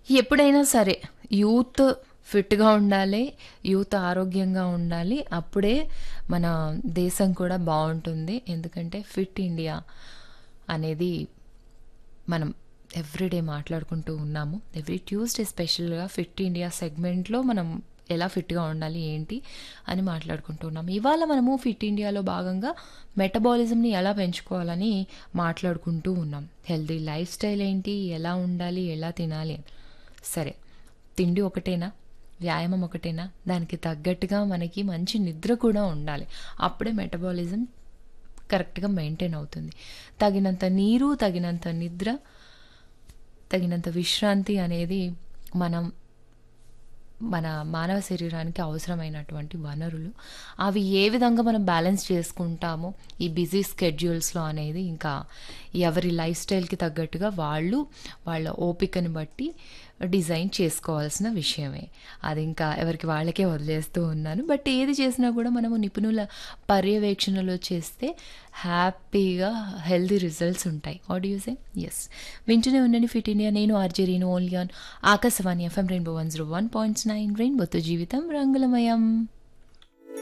ఎప్పుడైనా సరే యూత్ ఫిట్‌గా ఉండాలి. యూత్ ఆరోగ్యంగా ఉండాలి. అప్పుడే మన దేశం కూడా బావుంటుంది. ఎందుకంటే ఫిట్ ఇండియా అనేది మనం ఎవ్రీడే మాట్లాడుకుంటూ ఉన్నాము. ఎవ్రీ ట్యూస్‌డే స్పెషల్‌గా ఫిట్ ఇండియా సెగ్మెంట్‌లో మనం ఎలా ఫిట్‌గా ఉండాలి ఏంటి అని మాట్లాడుకుంటూ ఉన్నాం. ఇవాళ మనము ఫిట్ ఇండియాలో భాగంగా మెటబాలిజంని ఎలా పెంచుకోవాలని మాట్లాడుకుంటూ ఉన్నాం. హెల్తీ లైఫ్ స్టైల్ ఏంటి? ఎలా ఉండాలి? ఎలా తినాలి? అని. సరే తిండి ఒకటేనా? వ్యాయామం ఒకటేనా? దానికి తగ్గట్టుగా మనకి మంచి నిద్ర కూడా ఉండాలి. అప్పుడే మెటబాలిజం కరెక్ట్‌గా మెయింటైన్ అవుతుంది. తగినంత నీరు, తగినంత నిద్ర, తగినంత విశ్రాంతి అనేది మనం మన మానవ శరీరానికి అవసరమైనటువంటి వనరులు. అవి ఏ విధంగా మనం బ్యాలెన్స్ చేసుకుంటామో ఈ బిజీ స్కెడ్యూల్స్‌లో అనేది ఇంకా ఎవరి లైఫ్ స్టైల్‌కి తగ్గట్టుగా వాళ్ళు వాళ్ళ ఓపికని బట్టి డిజైన్ చేసుకోవాల్సిన విషయమే. అది ఇంకా ఎవరికి వాళ్ళకే వదిలేస్తూ ఉన్నాను. బట్ ఏది చేసినా కూడా మనము నిపుణుల పర్యవేక్షణలో చేస్తే హ్యాపీగా హెల్తీ రిజల్ట్స్ ఉంటాయి. What do you say? Yes. వింటూనే ఉండండి ఫిట్ ఇండియా. నేను RJ Reenu only on Akashvani FM rainbow 101.9 రెయిన్బోతో జీవితం రంగులమయం.